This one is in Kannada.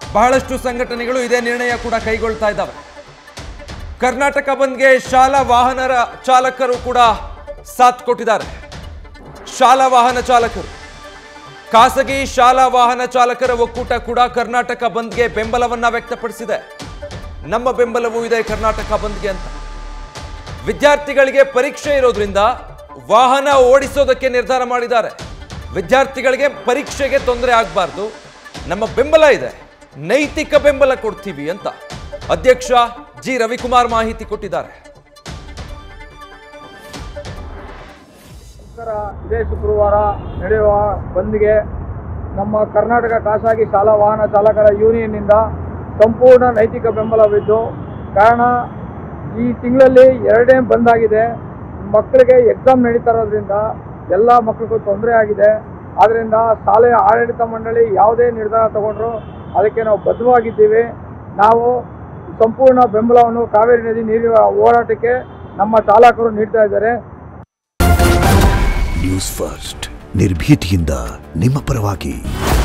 ಬಹಳಷ್ಟು ಸಂಘಟನೆಗಳು ಇದೇ ನಿರ್ಣಯ ಕೂಡ ಕೈಗೊಳ್ತಾ ಇದ್ದಾವೆ ಕರ್ನಾಟಕ ಬಂದ್ಗೆ ಶಾಲಾ ವಾಹನರ ಚಾಲಕರು ಕೂಡ ಸಾಥ್ ಕೊಟ್ಟಿದ್ದಾರೆ ಶಾಲಾ ವಾಹನ ಚಾಲಕರು ಖಾಸಗಿ ಶಾಲಾ ವಾಹನ ಚಾಲಕರ ಒಕ್ಕೂಟ ಕೂಡ ಕರ್ನಾಟಕ ಬಂದ್ಗೆ ಬೆಂಬಲವನ್ನ ವ್ಯಕ್ತಪಡಿಸಿದೆ ನಮ್ಮ ಬೆಂಬಲವೂ ಇದೆ ಕರ್ನಾಟಕ ಬಂದ್ಗೆ ಅಂತ ವಿದ್ಯಾರ್ಥಿಗಳಿಗೆ ಪರೀಕ್ಷೆ ಇರೋದ್ರಿಂದ ವಾಹನ ಓಡಿಸೋದಕ್ಕೆ ನಿರ್ಧಾರ ಮಾಡಿದ್ದಾರೆ ವಿದ್ಯಾರ್ಥಿಗಳಿಗೆ ಪರೀಕ್ಷೆಗೆ ತೊಂದರೆ ಆಗಬಾರ್ದು ನಮ್ಮ ಬೆಂಬಲ ಇದೆ ನೈತಿಕ ಬೆಂಬಲ ಕೊಡ್ತೀವಿ ಅಂತ ಅಧ್ಯಕ್ಷ ಜಿ ರವಿಕುಮಾರ್ ಮಾಹಿತಿ ಕೊಟ್ಟಿದ್ದಾರೆ ನಮಸ್ಕಾರ ಇದೇ ಶುಕ್ರವಾರ ನಡೆಯುವ ಬಂದ್ಗೆ ನಮ್ಮ ಕರ್ನಾಟಕ ಖಾಸಗಿ ಶಾಲಾ ವಾಹನ ಚಾಲಕರ ಯೂನಿಯನ್ನಿಂದ ಸಂಪೂರ್ಣ ನೈತಿಕ ಬೆಂಬಲವಿದ್ದು ಕಾರಣ ಈ ತಿಂಗಳಲ್ಲಿ ಎರಡೇ ಬಂದ್ ಆಗಿದೆ ಮಕ್ಕಳಿಗೆ ಎಕ್ಸಾಮ್ ನಡೀತಾ ಇರೋದ್ರಿಂದ ಎಲ್ಲ ಮಕ್ಕಳಿಗೂ ತೊಂದರೆ ಆಗಿದೆ ಆದ್ದರಿಂದ ಶಾಲೆಯ ಆಡಳಿತ ಮಂಡಳಿ ಯಾವುದೇ ನಿರ್ಧಾರ ತಗೊಂಡ್ರು ಅದಕ್ಕೆ ನಾವು ಬದ್ಧವಾಗಿದ್ದೀವಿ ನಾವು ಸಂಪೂರ್ಣ ಬೆಂಬಲವನ್ನು ಕಾವೇರಿ ನದಿ ನೀರಿನ ಹೋರಾಟಕ್ಕೆ ನಮ್ಮ ಚಾಲಕರು ನೀಡ್ತಾ ಇದ್ದಾರೆ ನ್ಯೂಸ್ ಫಸ್ಟ್ ನಿರ್ಭೀತಿಯಿಂದ ನಿಮ್ಮ ಪರವಾಗಿ